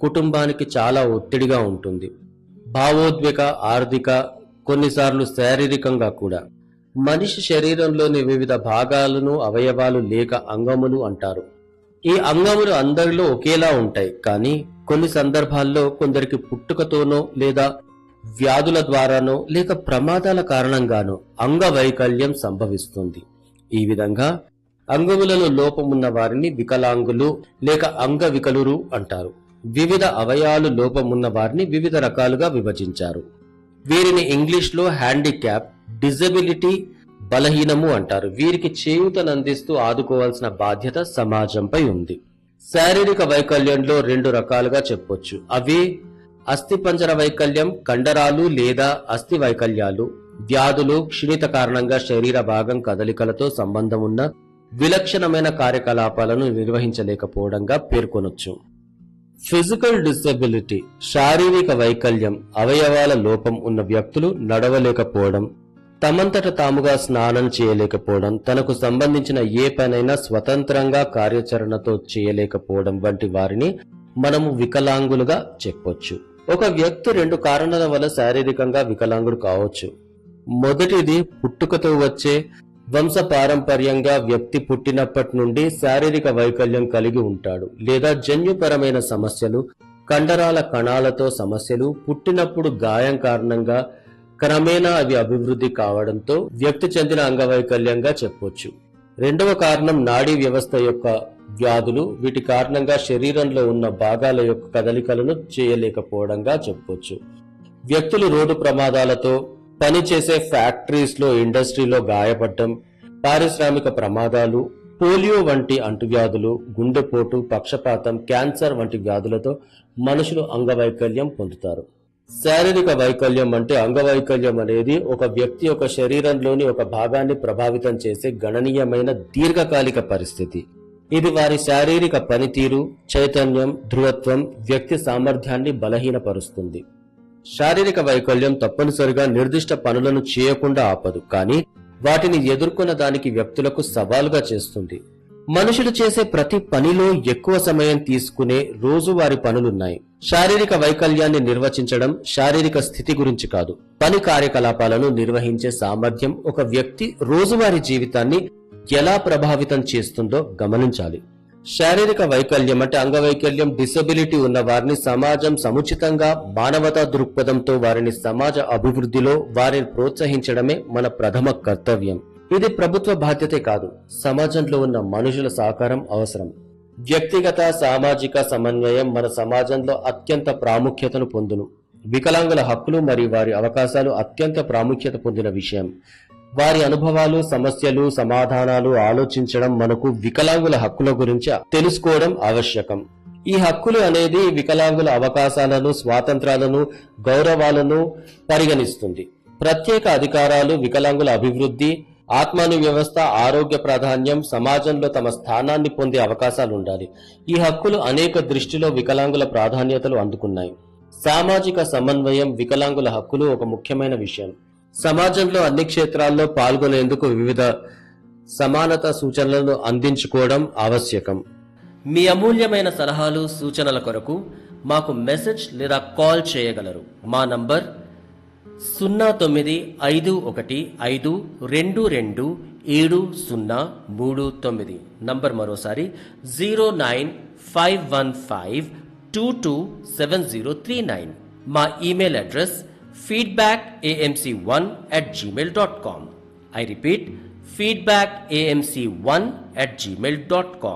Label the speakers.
Speaker 1: కుటుంబానికి చాలా ఒత్తిడిగా ఉంటుంది భావోద్వేగ ఆర్థిక కొన్నిసార్లు శారీరకంగా కూడా మనిషి శరీరంలోని వివిధ భాగాలను అవయవాలు లేక అంగములు అంటారు ఈ అంగములు అందరిలో ఒకేలా ఉంటాయి కానీ కొన్ని సందర్భాల్లో కొందరికి పుట్టుకతోనో లేదా వ్యాధుల ద్వారానో లేక ప్రమాదాల కారణంగానో అంగవైకల్యం సంభవిస్తుంది ఈ విధంగా అంగములలో లోపమున్న వారిని వికలాంగులు లేక అంగవికలురు అంటారు వివిధ అవయాలు లోపమున్న వారిని వివిధ రకాలుగా విభజించారు వీరిని ఇంగ్లీష్లో హ్యాండిక్యాప్ డిజబిలిటీ బలహీనము అంటారు వీరికి చేయూతనందిస్తూ ఆదుకోవాల్సిన బాధ్యత సమాజంపై ఉంది శారీరక వైకల్యంలో రెండు రకాలుగా చెప్పొచ్చు అవి అస్థిపంజర వైకల్యం కండరాలు లేదా అస్థి వైకల్యాలు వ్యాధులు క్షీణిత కారణంగా శరీర భాగం కదలికలతో సంబంధం ఉన్న విలక్షణమైన కార్యకలాపాలను నిర్వహించలేకపోవడంగా పేర్కొనొచ్చు ఫిజికల్ డిసెబిలిటీ శారీరక వైకల్యం అవయవాల లోపం ఉన్న వ్యక్తులు నడవలేకపోవడం తమంతట తాముగా స్నానం చేయలేకపోవడం తనకు సంబంధించిన ఏ పనైనా స్వతంత్రంగా కార్యాచరణతో చేయలేకపోవడం వంటి వారిని మనము వికలాంగులుగా చెప్పొచ్చు ఒక వ్యక్తి రెండు కారణాల వల్ల శారీరకంగా వికలాంగుడు కావచ్చు మొదటిది పుట్టుకతో వచ్చే వంశ పారంపర్యంగా వ్యక్తి పుట్టినప్పటి నుండి శారీరక వైకల్యం కలిగి ఉంటాడు లేదా జన్యుపరమైన సమస్యలు కండరాల కణాలతో సమస్యలు పుట్టినప్పుడు గాయం కారణంగా క్రమేణా అవి అభివృద్ధి కావడంతో వ్యక్తి చెందిన అంగవైకల్యంగా చెప్పొచ్చు రెండవ కారణం నాడీ వ్యవస్థ యొక్క వ్యాధులు వీటి కారణంగా శరీరంలో ఉన్న భాగాల యొక్క కదలికలను చేయలేకపోవడంగా చెప్పొచ్చు వ్యక్తులు రోడ్డు ప్రమాదాలతో పనిచేసే ఫ్యాక్టరీస్ లో ఇండస్ట్రీలో గాయపడటం పారిశ్రామిక ప్రమాదాలు పోలియో వంటి అంటువ్యాధులు గుండెపోటు పక్షపాతం క్యాన్సర్ వంటి వ్యాధులతో మనుషులు అంగవైకల్యం పొందుతారు శారీరక వైకల్యం అంటే అంగవైకల్యం అనేది ఒక వ్యక్తి యొక్క శరీరంలోని ఒక భాగాన్ని ప్రభావితం చేసే గణనీయమైన దీర్ఘకాలిక పరిస్థితి ఇది వారి శారీరక పనితీరు చైతన్యం ధృవత్వం వ్యక్తి సామర్థ్యాన్ని బలహీనపరుస్తుంది శారీరక వైకల్యం తప్పనిసరిగా నిర్దిష్ట పనులను చేయకుండా ఆపదు కానీ వాటిని ఎదుర్కొన్న దానికి వ్యక్తులకు సవాలుగా చేస్తుంది మనుషులు చేసే ప్రతి పనిలో ఎక్కువ సమయం తీసుకునే రోజువారి పనులున్నాయి శారీరక వైకల్యాన్ని నిర్వచించడం శారీరక స్థితి గురించి కాదు పని కార్యకలాపాలను నిర్వహించే సామర్థ్యం ఒక వ్యక్తి రోజువారీ జీవితాన్ని ఎలా ప్రభావితం చేస్తుందో గమనించాలి శారీరక వైకల్యం అంటే అంగవైకల్యం డిసబిలిటీ ఉన్న వారిని సమాజం సముచితంగా మానవతా దృక్పథంతో వారిని సమాజ అభివృద్ధిలో వారిని ప్రోత్సహించడమే మన ప్రథమ కర్తవ్యం ఇది ప్రభుత్వ బాధ్యతే కాదు సమాజంలో ఉన్న మనుషుల సహకారం అవసరం వ్యక్తిగత సామాజిక సమన్వయం మన సమాజంలో అత్యంత ప్రాముఖ్యతను పొందును వికలాంగుల హక్కులు మరియు వారి అవకాశాలు అత్యంత ప్రాముఖ్యత పొందిన విషయం వారి అనుభవాలు సమస్యలు సమాధానాలు ఆలోచించడం మనకు వికలాంగుల హక్కుల గురించి తెలుసుకోవడం ఆవశ్యకం ఈ హక్కులు అనేది వికలాంగుల అవకాశాలను స్వాతంత్రాలను గౌరవాలను పరిగణిస్తుంది ప్రత్యేక అధికారాలు వికలాంగుల అభివృద్ధి ఆత్మాను వ్యవస్థ ఆరోగ్య ప్రాధాన్యం సమాజంలో తమ స్థానాన్ని పొందే అవకాశాలు ఉండాలి ఈ హక్కులు అనేక దృష్టిలో వికలాంగుల ప్రాధాన్యతలు అందుకున్నాయి సామాజిక సమన్వయం వికలాంగుల హక్కులు ఒక ముఖ్యమైన విషయం సమాజంలో అన్ని క్షేత్రాల్లో పాల్గొనేందుకు వివిధ సమానత సూచనలను అందించుకోవడం ఆవశ్యకం మీ అమూల్యమైన సలహాలు సూచనల కొరకు మాకు మెసేజ్ లేదా కాల్ చేయగలరు మా నంబర్ సున్నా తొమ్మిది ఐదు ఒకటి ఐదు రెండు రెండు ఏడు సున్నా మూడు తొమ్మిది నంబర్ మరోసారి zero nine five one five two two seven zero three nine మా email address feedback A M C one at Gmail dot com I repeat feedback A M C one at Gmail dot com